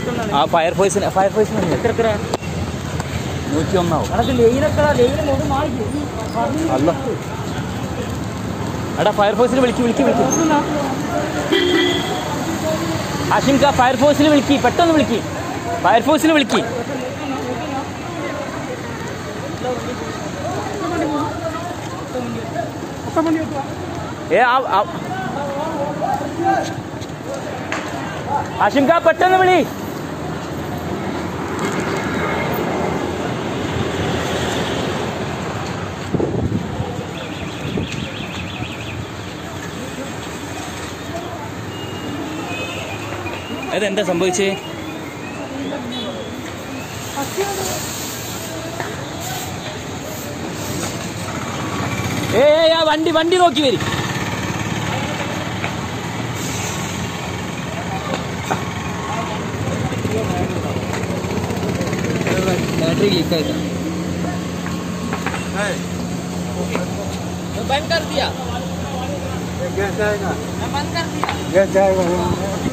ഇരുപത്തൊന്നാണ് ആ ഫയർഫോഴ്സിന് ഫയർഫോഴ്സിന് എത്ര എത്ര നൂറ്റി ഒന്നാവും അതൊക്കെ ലൈനൊക്കെ ലൈന് മുഖം മാറി അല്ല എടാ ഫയർഫോഴ്സിന് വിളിക്ക് വിളിക്ക് വിളിക്ക് ആഷിംക ഫയർഫോഴ്സിന് വിളിക്ക് പെട്ടെന്ന് വിളിക്ക് ഫയർഫോഴ്സിന് വിളിക്ക് ഏ ആ ആ- ആഷിംക പെട്ടെന്ന് വിളി അതെന്താ സംഭവിച്ചേ ഏ ഏ, ആ വണ്ടി വണ്ടി നോക്കി വരി बैटरी लीक है बंद कर दिया मैं बंद कर दिया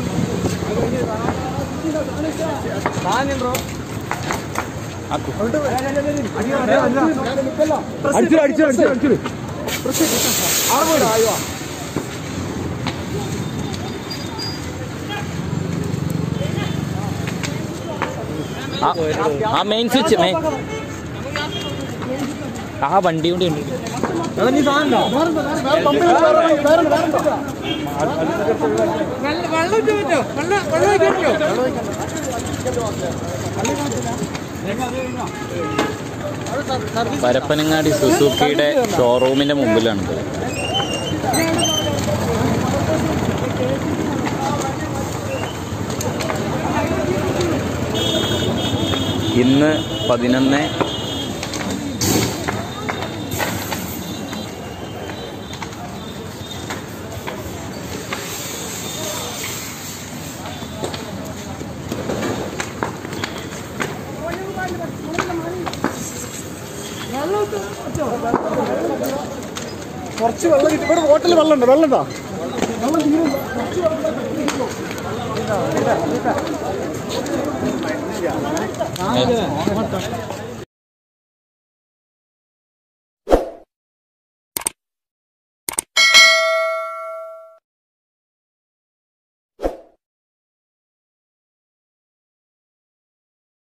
അടിച്ചു അടിച്ചു അടിച്ചു അടിച്ചു ആ- ആ മെയിൻ സ്വിച്ച് മെയിൻ ആ വണ്ടി കൂടി ഉണ്ട് പരപ്പനങ്ങാടി സുസുക്കിയുടെ ഷോറൂമിന്റെ മുമ്പിലാണിത് ഇന്ന് പതിനൊന്ന് കുറച്ച് വെള്ളം കിട്ടി ഇവിടെ ഹോട്ടലിൽ വെള്ളം ഉണ്ട് വെള്ളം ഉണ്ടോ ഏ,